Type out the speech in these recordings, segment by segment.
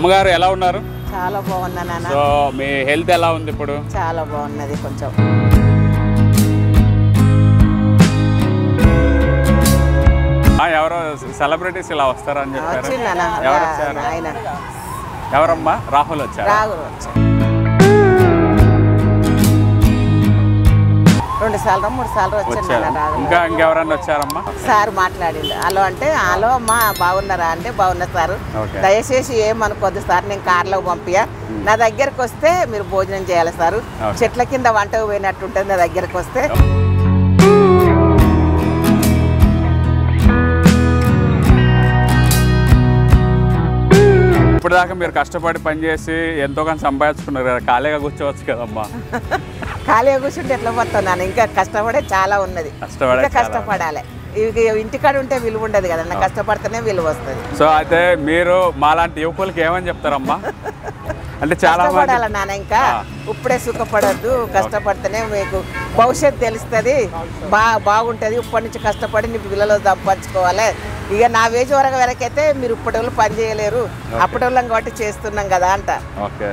అమ్మగారు ఎలా ఉన్నారు చాలా బాగున్నా నాన్న సో మీ హెల్త్ ఎలా ఉంది ఇప్పుడు చాలా బాగున్నది కొంచెం ఆ, ఎవరో సెలబ్రిటీస్ ఇలా వస్తారని చెప్పారు వచ్చిందన్న ఎవరు వచ్చారు ఆయన ఎవరమ్మా రాహుల్ వచ్చారు రాగురు వచ్చాడు రెండు సార్లు మూడు సార్లు వచ్చాను వచ్చారు నాన్న రాగురు ఇంకా ఇంకెవరన్నా వచ్చారమ్మా సార్ మాట్లాడిండు హలో అంటే హలో అమ్మా బాగున్నారా అంటే బాగున్నా సార్ ఓకే దయచేసి ఏమనుకోద్దు సార్ నేను కార్లో పంపియా నా దగ్గరకు వస్తే మీరు భోజనం చేయాలి సార్ ఓకే. చెట్ల కింద వంట పోయినట్టు ఉంటుంది నా దగ్గరకు వస్తే ఇప్పుడు దాకా మీరు కష్టపడి పనిచేసి ఎంతో కొంత సంపాదించుకున్నారు కదా ఖాళీగా కూర్చోవచ్చు కదమ్మా ఖాళీగా కూర్చుంటే ఎట్లా పోతాను నాన్న ఇంకా కష్టపడే చాలా ఉన్నది కష్టపడే ఇంకా చాలా. కష్టపడాలి ఇవి ఇంటికాడ ఉంటే విలువ ఉండదు కదన్న కష్టపడితేనే విలువ వస్తుంది సో అయితే మీరు మాలాంటి యువకులకి ఏమని చెప్తారమ్మా అంటే చాలా మంది కష్టపడాలి నాన్న ఇంకా ఆ. ఇప్పుడే సుఖపడద్దు కష్టపడితేనే మీకు భవిష్యత్తు తెలుస్తుంది బా బాగుంటుంది ఇప్పటి నుంచి కష్టపడి నీ పిల్లలు సంపాదించుకోవాలి ఇక నా వేజ్ వరకు వరకైతే మీరు ఇప్పటి వాళ్ళు పని చేయలేరు అప్పటి వాళ్ళం కాబట్టి చేస్తున్నాం కదా అంట okay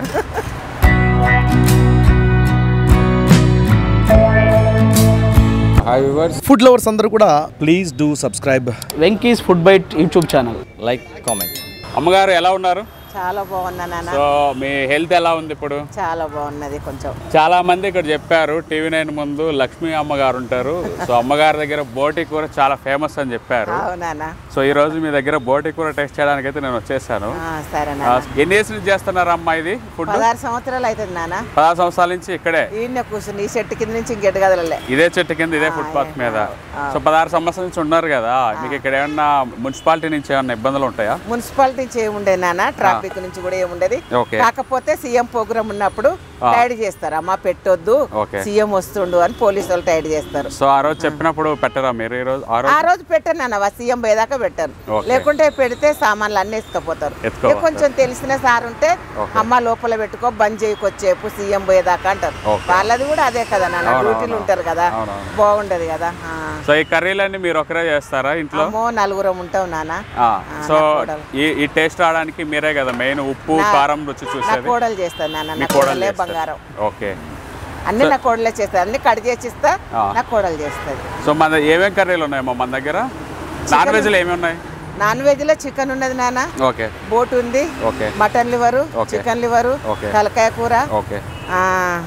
hi viewers food lovers అందరూ కూడా please do subscribe Venky's food bite YouTube channel like comment అమ్మగారు ఎలా ఉన్నారు చాలా బాగున్నా నాన్న సో మీ హెల్త్ ఎలా ఉంది ఇప్పుడు చాలా బాగున్నది కొంచెం చాలా మంది ఇక్కడ చెప్పారు టీవీ నైన్ ముందు లక్ష్మీ అమ్మగారు ఉంటారు సో అమ్మగారి దగ్గర బోటి కూర చాలా ఫేమస్ అని చెప్పారు అవునా సో ఈ రోజు మీ దగ్గర బోటి కూర టేస్ట్ చేయడానికి అయితే నేను వచ్చేసాను సరే ఆ, నాన్న ఎన్ని ఇయర్స్ నుంచి చేస్తున్నారా అమ్మా ఇది ఫుడ్ పదహారు సంవత్సరాలు అవుతుంది నాన్న పదహారు సంవత్సరాల నుంచి ఇక్కడే ఈయన కూర్చుని ఈ చెట్టు కింద నుంచి ఇంకెట్టు కదలలే ఇదే చెట్టు కింద ఇదే ఫుట్పాత్ మీద సో పదహారు సంవత్సరాల నుంచి ఉన్నారు కదా మీకు ఇక్కడ ఏమన్నా మున్సిపాలిటీ నుంచి ఏమన్నా ఇబ్బందులు ఉంటాయా మున్సిపాలిటీ నుంచి ఏముండేది నాన్న ట్రాఫిక్ నుంచి కూడా ఏముండేది ఓకే కాకపోతే సీఎం ప్రోగ్రామ్ ఉన్నప్పుడు ఆ. టైడ్ చేస్తారు అమ్మ పెట్టొద్దు ఓకే. సీఎం వస్తుండు అని పోలీసు వాళ్ళు టైడ్ చేస్తారు సో ఆ రోజు చెప్పినప్పుడు పెట్టరా మీరు ఈ రోజు ఆ ఆ రోజు రోజు పెట్టాను నాన్న సీఎం పోయేదాకా పెట్టాను ఓకే. లేకుంటే పెడితే సామాన్లు అన్ని ఎత్తుకపోతారు ఎత్తుకోవాలి. ఇక కొంచెం తెలిసిన సార్ ఉంటే ఓకే. అమ్మ లోపల పెట్టుకో బంద్ చేయకొచ్చేపు సీఎం పోయేదాకా అంటారు ఓకే. వాళ్ళది కూడా అదే కదా నాన్న అవును, డ్యూటీలు అవును. ఉంటారు కదా అవునవును. బాగుండదు కదా ఆ. సో ఈ కర్రీలన్నీ మీరు ఒకరే చేస్తారా ఇంట్లో అమ్మో నలుగురం ఉంటాం నాన్న ఆ, సో నా కోడలు. ఈ ఈ టేస్ట్ రావడానికి మీరే కదా మెయిన్ ఉప్పు నా- కారం రుచి నా చూసేది కోడలు చేస్తాను నాన్న మీ నా కోడలు కోడలే చేస్తారు. బంగారం ఓకే అన్ని నా కోడలే చేస్తారు అన్ని కట్ చేసి ఇస్తా ఆ. నా కోడలు చేస్తుంది సో మన ఏమేం కర్రీలు ఉన్నాయమ్మా మన దగ్గర నాన్ వెజ్లో ఏమి ఉన్నాయి నాన్ వెజ్ లో చికెన్ ఉన్నది నాన్న ఓకే బోట్ ఉంది okay mutton liver okay. Chicken liver okay. తలకాయ కూర ఓకే ఆ,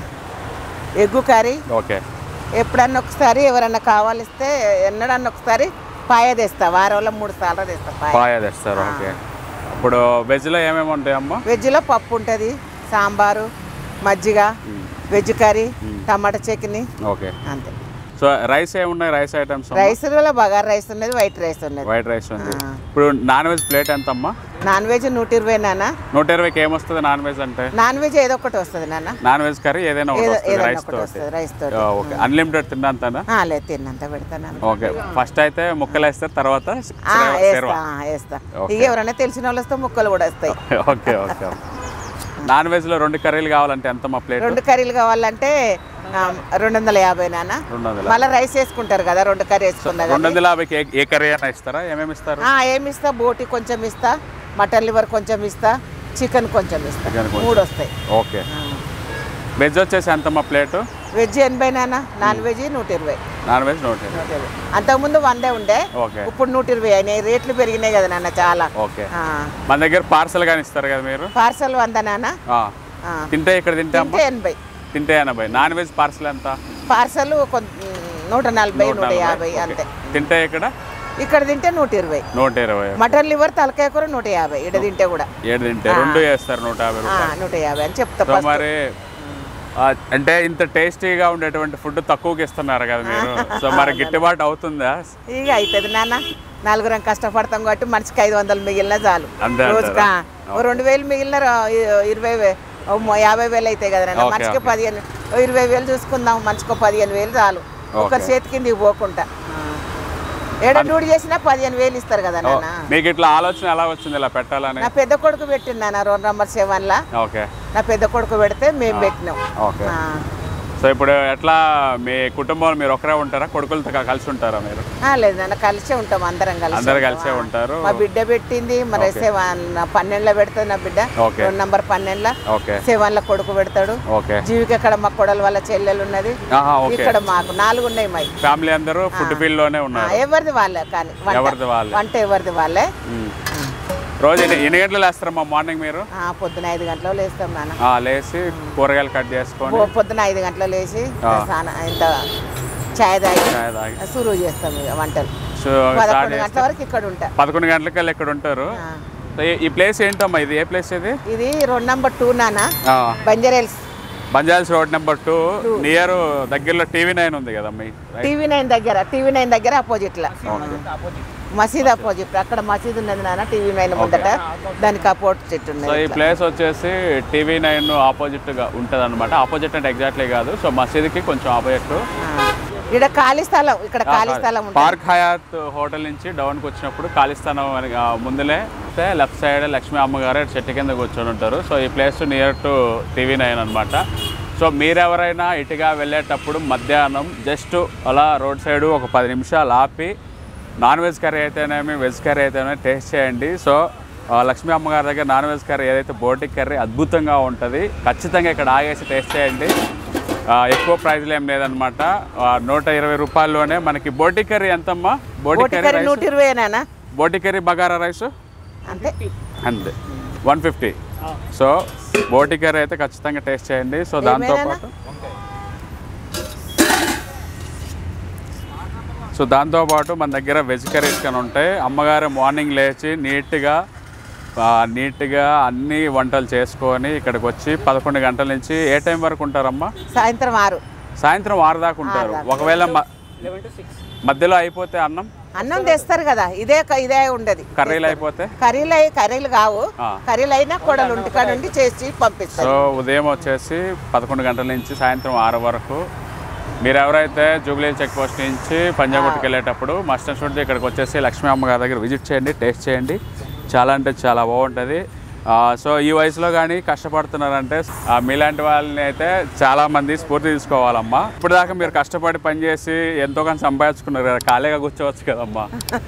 ఎగ్గు కర్రీ ఓకే ఎప్పుడన్నా ఒకసారి ఎవరన్నా కావాలిస్తే ఎన్నడన్నా ఒకసారి పాయ తెస్తా వారంలో మూడు సార్లు తెస్తా పాయ పాయ తెస్తారు ఓకే ఇప్పుడు వెజ్లో ఏమేమి ఉంటాయమ్మా వెజ్లో పప్పు ఉంటుంది సాంబారు మజ్జిగ వెజ్ కర్రీ టమాటా చట్నీ ఓకే అంతే సో రైస్ ఏమున్నాయి రైస్ ఐటమ్స్ రైస్లో బగారు రైస్ ఉన్నది వైట్ రైస్ ఉన్నది వైట్ రైస్ ఉంది ఆ. ఇప్పుడు నాన్ వెజ్ ప్లేట్ ఎంత అమ్మా నాన్ వెజ్ నూట ఇరవై నాన్న నూట ఇరవైకి ఏమొస్తుంది నాన్ వెజ్ అంటే నాన్ వెజ్ ఏదో ఒకటి వస్తుంది నాన్న నాన్ వెజ్ కర్రీ ఏదైనా ఒకటి ఏదో వస్తుంది ఏదైనా రైస్ ఒకటి తోటి వస్తుంది రైస్ తోటి ఆ, ఓకే అన్లిమిటెడ్ తిన్నంతనా ఆ, లేదు తిన్నంత పెడతాను ఓకే ఫస్ట్ అయితే ముక్కలు వేస్తారు తర్వాత ఆ, శర్వ- వేస్తా శర్వ. ఆ, వేస్తా ఓకే. ఇక ఎవరైనా తెలిసిన వాళ్ళు వస్తే ముక్కలు కూడా వస్తాయి ఓకే ఓకే నాన్ వెజ్ లో రెండు కర్రీలు కావాలంటే ఎంత మా ప్లేట్ రెండు కర్రీలు కావాలంటే ఆ, రెండు వందల యాభై నాన్న రెండు వందల మళ్ళీ రైస్ వేసుకుంటారు కదా రెండు కర్రీ వేసుకున్నా రెండు కానీ వందల యాభైకి ఏ- ఏ కర్రీ అయినా ఇస్తారా ఏమేమి ఇస్తారు ఆ, ఏమి ఇస్తా బోటి కొంచెం ఇస్తా మటన్ లివర్ కొంచెం ఇస్తా చికెన్ కొంచెం ఇస్తా చికెన్ కొంచెం. మూడు వస్తాయి ఓకే వెజ్ వచ్చేసి ఎంత మా ప్లేట్ వెజ్ ఎనభై నాన్న నాన్ వెజ్ నూట ఇరవై నాన్ వెజ్ నూట ఇరవై. నూట ఇరవై అంతకుముందు వందే ఉండే ఓకే ఇప్పుడు నూట ఇరవై అయినాయి రేట్లు పెరిగినాయి కదా నాన్న చాలా ఓకే మన దగ్గర పార్సల్ కానీ ఇస్తారు కదా మీరు పార్సల్ వంద నాన్న ఆ. ఆ. తింటే ఇక్కడ తింటే అమ్మా తింటే ఎనభై తింటే ఎనభై నాన్ వెజ్ పార్సల్ ఎంత పార్సల్ కొంత నూట నలభై నూట నూట నలభై. యాభై ఓకే. అంతే తింటే ఇక్కడ ఇక్కడ తింటే నూట ఇరవై నూట ఇరవై మటన్ లివర్ తలకాయ కూర నూట యాభై ఇక్కడ తింటే కూడా ఏడు తింటే రెండు వేస్తారు నూట యాభై ఆ, రూపాయలు నూట యాభై అని చెప్తా సో first. మరి ఆ, అంటే ఇంత టేస్టీగా ఉండేటువంటి ఫుడ్ తక్కువకి ఇస్తున్నారు కదా మీరు సో మరి గిట్టుబాటు అవుతుందా ఇక అవుతుంది నాన్న నలుగురం కష్టపడతాం కాబట్టి మనిషికి ఐదు వందలు మిగిలిన చాలు అంతే రోజుకా ఓ రెండు వేలు మిగిలిన రో- ఇ- ఇరవై వే ఓ మొ- యాభై వేలు అవుతాయి కదా నాన్న ఓకే, మనిషికి ఓకే. పదిహేను ఓ ఇరవై వేలు చూసుకుందాం మనిషికి పదిహేను వేలు చాలు ఒకరి ఓకే. చేతి కింద పోకుండా ఏడ డ్యూటీ చేసినా పదిహేను వేలు ఇస్తారు కదా ఓ, నాన్న మీకు ఇట్లా ఆలోచన ఎలా వచ్చింది ఇలా పెట్టాలని నా పెద్ద కొడుకు పెట్టిండు నాన్న రోడ్ నెంబర్ సెవెన్లా ఓకే నా పెద్ద కొడుకు పెడితే మేము పెట్టినాం ఓకే ఆ. సో ఇప్పుడు ఎట్లా మీ కుటుంబంలో మీరు ఒకరే ఉంటారా కొడుకులతో క- కలిసి ఉంటారా మీరు ఆ, లేదు నాన్న కలిసే ఉంటాం అందరం కలిసి అందరు ఉంటాం. కలిసే ఉంటారు మా బిడ్డ పెట్టింది మరి సెవెన్ పన్నెండులో పెడుతుంది నా బిడ్డ ఓకే. రెండు నంబర్ పన్నెండులో ఓకే సెవెన్ లో కొడుకు పెడతాడు ఓకే జీవికి ఇక్కడ మా కొడల వాళ్ళ చెల్లెలు ఉన్నది ఆహా ఓకే ఇక్కడ మాకు నాలుగు ఉన్నాయి మాయి ఫ్యామిలీ అందరూ ఫుడ్ ఫీల్డ్లోనే ఆ, ఉన్నారు ఎవరిది వాళ్ళే కానీ వంట. ఎవరిది వాళ్ళే. వంట ఎవరిది వాళ్ళే మ్మ్. రోజు ఎన్ని ఎన్ని గంటలు వేస్తారమ్మా మార్నింగ్ మీరు ఆ, పొద్దున ఐదు గంటలకు లేస్తాం నాన్న ఆ, లేచి కూరగాయలు కట్ చేసుకొని పొ- పొద్దున ఐదు గంటలకు లేచి ఆ. స్నానం ఇంత ఛాయ్ తాగి చాయ్ తాగి సురువు చేస్తాం ఇక వంటలు సో స్టార్ట్ పదకొండు చేస్తే గంటల వరకు ఇక్కడ ఉంటా పదకొండు గంటలకల్లా ఇక్కడ ఉంటారు ఆ. సో ఈ- ఈ ప్లేస్ ఏంటమ్మా ఇది ఏ ప్లేస్ ఇది ఇది రెండు నంబర్ టూ నాన్న ఆ, బంజరేల్స్ బంజాల్స్ రోడ్ నెంబర్ టూ నియర్ దగ్గరలో టీవీ నైన్ ఉంది కదమ్మా ఈ- రైట్? టీవీ నైన్ దగ్గర టీవీ నైన్ దగ్గర అపోజిట్ లా మసీద్ అపోజిట్ అక్కడ మసీద్ ఉన్నది నాన్న టీవీ నైన్ ముందట దానికి అపోజిట్ చెట్టు సో ఉన్నది ఈ ప్లేస్ వచ్చేసి టీవీ నైన్ ఆపోజిట్ గా ఉంటది అనమాట ఆపోజిట్ అంటే ఎగ్జాక్ట్లీ కాదు సో మసీద్కి కొంచెం ఆపోజిట్ ఇక్కడ ఖాళీ స్థలం ఇక్కడ ఖాళీ స్థలం ఉంటుంది పార్క్ హయాత్ హోటల్ నుంచి డౌన్కి వచ్చినప్పుడు ఖాళీ స్థలం అని- ఆ, ముందులే లెఫ్ట్ సైడ్ లక్ష్మీ అమ్మగారు అటు చెట్టు కింద కూర్చొని ఉంటారు సో ఈ place near to TV nine అనమాట సో మీరెవరైనా ఇటుగా వెళ్ళేటప్పుడు మధ్యాహ్నం జస్ట్ అలా రోడ్ సైడ్ ఒక పది నిమిషాలు ఆపి నాన్ వెజ్ కర్రీ అయితేనేమి వెజ్ కర్రీ అయితేనేమి టేస్ట్ చేయండి సో ఆ, లక్ష్మీ అమ్మగారి దగ్గర నాన్ వెజ్ కర్రీ ఏదైతే బోటి కర్రీ అద్భుతంగా ఉంటుంది ఖచ్చితంగా ఇక్కడ ఆగేసి టేస్ట్ చేయండి ఆ, ఎక్కువ ప్రైజ్లు ఏం లేదనమాట ఆ, నూట ఇరవై రూపాయల్లోనే మనకి బోటి కర్రీ ఎంతమ్మా బోటి బోటి కర్రీ కర్రీ నూట రైస్ ఇరవై నాన్న బోటి కర్రీ బగారా రైస్ అంతే అంతే వన్ ఫిఫ్టీ సో బోటి కర్రీ అయితే ఖచ్చితంగా టేస్ట్ చేయండి సో దాంతో ఏమైనా? పాటు సో దాంతోపాటు మన దగ్గర వెజ్ కర్రీస్ కానీ ఉంటాయి అమ్మగారు మార్నింగ్ లేచి నీట్గా ఆ, నీట్గా అన్ని వంటలు చేసుకొని ఇక్కడికి వచ్చి పదకొండు గంటల నుంచి ఏ టైం వరకు ఉంటారమ్మా సాయంత్రం ఆరు సాయంత్రం ఆరు దాకా ఉంటారు ఒకవేళ మ- మధ్యలో అయిపోతే అన్నం అన్నం తెస్తారు కదా ఇదే క- ఇదే ఉండదు కర్రీలు అయిపోతే కర్రీలు అయి కర్రీలు కావు ఆ. కర్రీలు అయినా కొడలు ఇంటికాడ నుండి చేసి పంపిస్తారు సో ఉదయం వచ్చేసి పదకొండు గంటల నుంచి సాయంత్రం ఆరు వరకు మీరు ఎవరైతే జూబ్లీ చెక్ పోస్ట్ నుంచి పంజాగుట్టుకు వెళ్ళేటప్పుడు మస్టన్ షూట్ ఇక్కడికి వచ్చేసి లక్ష్మీ అమ్మగారి దగ్గర విజిట్ చేయండి టేస్ట్ చేయండి చాలా అంటే చాలా బాగుంటుంది ఆ, సో ఈ వయసులో కానీ కష్టపడుతున్నారంటే ఆ, మీలాంటి వాళ్ళని అయితే చాలా మంది స్ఫూర్తి తీసుకోవాలమ్మా ఇప్పుడు దాకా మీరు కష్టపడి పనిచేసి ఎంతో కొంత సంపాదించుకున్నారు కదా ఖాళీగా కూర్చోవచ్చు కదమ్మా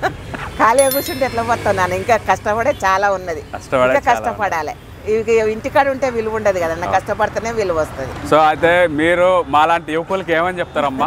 ఖాళీగా కూర్చుంటే ఎట్లా పోతాను నాన్న ఇంకా కష్టపడే చాలా ఉన్నది కష్టపడే ఇంకా చాలా కష్టపడాలి ఇవి ఇంటికాడ ఉంటే విలువ ఉండదు కదన్న కష్టపడితేనే విలువ వస్తుంది సో అయితే మీరు మాలాంటి యువకులకి ఏమని చెప్తారమ్మా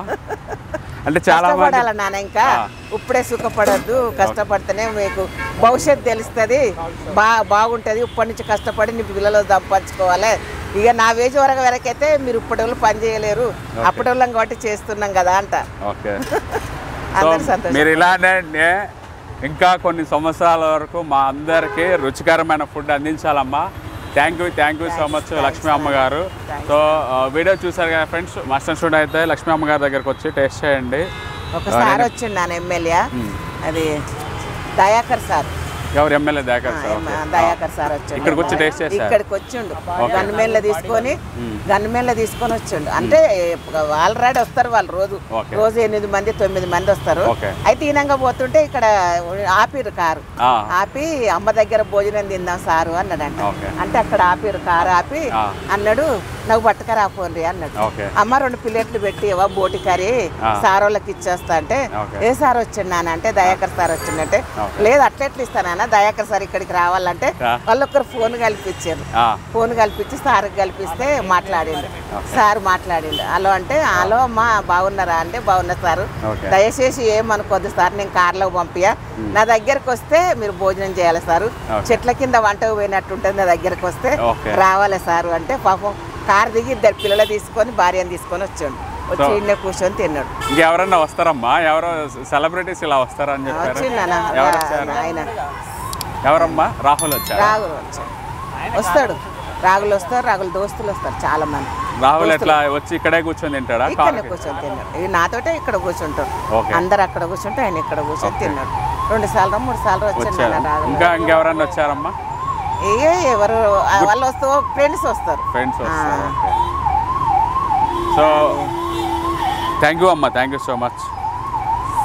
అంటే చాలా మంది కష్టపడాలి నాన్న ఇంకా ఆ. ఇప్పుడే సుఖపడద్దు కష్టపడితేనే మీకు భవిష్యత్తు తెలుస్తుంది బా బాగుంటుంది ఇప్పటి నుంచి కష్టపడి నీ పిల్లలు సంపాదించుకోవాలి ఇక నా వేజ్ వరకు వరకైతే మీరు ఇప్పటి వాళ్ళు పని చేయలేరు అప్పటి వాళ్ళం కాబట్టి చేస్తున్నాం కదా అంట ఓకే సో అందరు సంతోషం మీరు ఇలానే నే- ఇంకా కొన్ని సంవత్సరాల వరకు మా అందరికీ రుచికరమైన ఫుడ్ అందించాలమ్మా thank you thank you so much Lakshmi అమ్మగారు సో ఆ, వీడియో చూసారు కదా ఫ్రెండ్స్ మస్టన్ స్టూడ్ అయితే లక్ష్మీ అమ్మగారి దగ్గరకు వచ్చి టేస్ట్ చేయండి ఒకసారి వచ్చిండు నాన్న ఎమ్మెల్యే అది దయాకర్ సార్ ఎవరు ఎమ్మెల్యే దాకా ఆ, ఎమ్మ- దయాకర్ సార్ వచ్చిండు ఇక్కడికి వచ్చి టేస్ట్ చేశారు ఇక్కడికి వచ్చిండు గన్మేన్లో తీసుకొని గన్మేన్లో తీసుకొని వచ్చిండు అంటే ఆల్రెడీ వస్తారు వాళ్ళు రోజు ఓకే. రోజు ఎనిమిది మంది తొమ్మిది మంది వస్తారు ఓకే. అయితే ఈనంగా పోతుంటే ఇక్కడ ఆపిరు కారు ఆ, ఆపి అమ్మ దగ్గర భోజనం తిందాం సారు అన్నాడంట ఓకే. అంటే అక్కడ ఆపిరు కారు ఆపి ఆ. అన్నాడు నాకు పట్టుకరా పోండి అన్నాడు ఓకే అమ్మ రెండు ప్లేట్లు పెట్టి ఇవ్వ బోటి కర్రీ ఆ. సార్ వాళ్ళకి ఇచ్చేస్తా అంటే ఓకే. ఏ సార్ వచ్చిండు నాన్న అంటే దయాకర్ సార్ వచ్చిండంటే ఓకే. లేదు అట్లా ఎట్లా ఇస్తానన్న దయాకర్ సార్ ఇక్కడికి రావాలంటే ఆ. వాళ్ళు ఒకరు ఫోన్ కలిపించారు ఆ, ఫోన్ కల్పించి సార్కి కల్పిస్తే మాట్లాడిండు సార్ మాట్లాడిండు హలో అంటే హలో అమ్మా బాగున్నారా అంటే బాగున్నా సారు ఓకే. దయచేసి ఏమనుకోద్దు సార్ నేను కార్లో పంపియా నా దగ్గరకు వస్తే మీరు భోజనం చేయాలి సారు ఓకే. చెట్ల కింద వంటకు పోయినట్టు ఉంటుంది నా దగ్గరకు వస్తే ఓకే. రావాలి సారు అంటే పాపం కార్ దిగి ఇద్దరు పిల్లలు తీసుకొని భార్యను తీసుకొని వచ్చాడు వచ్చి సో- ఇన్నే కూర్చొని తిన్నాడు ఇంకెవరన్నా వస్తారమ్మా ఎవరో సెలబ్రిటీస్ ఇలా వస్తారని చెప్పారు వచ్చిండు నాన్న. ఎవరు వచ్చారు ఆయన ఎవరమ్మా రాహుల్ వచ్చారు రాగులు వచ్చాడు వస్తాడు రాగులు వస్తారు రాగులు దోస్తులు వస్తారు చాలా మంది రాహుల్ ఎట్లా వచ్చి ఇక్కడే కూర్చొని తింటాడా ఇక్కడనే కార్కి? కూర్చొని తిన్నాడు ఇవి నాతోటే ఇక్కడ కూర్చుంటారు ఓకే. అందరు అక్కడ కూర్చుంటే ఆయన ఇక్కడ కూర్చొని తిన్నాడు రెండు సార్లు మూడు సార్లు వచ్చాడు వచ్చారు నాన్న రాగులు ఇంకా ఇంకెవరన్నా వచ్చారమ్మా ఏ ఎవరు ఆ వాళ్ళు వస్తూ ఫ్రెండ్స్ వస్తారు ఫ్రెండ్స్ వస్తారు ఆ. ఓకే సో థ్యాంక్ యూ అమ్మా థ్యాంక్ యూ సో మచ్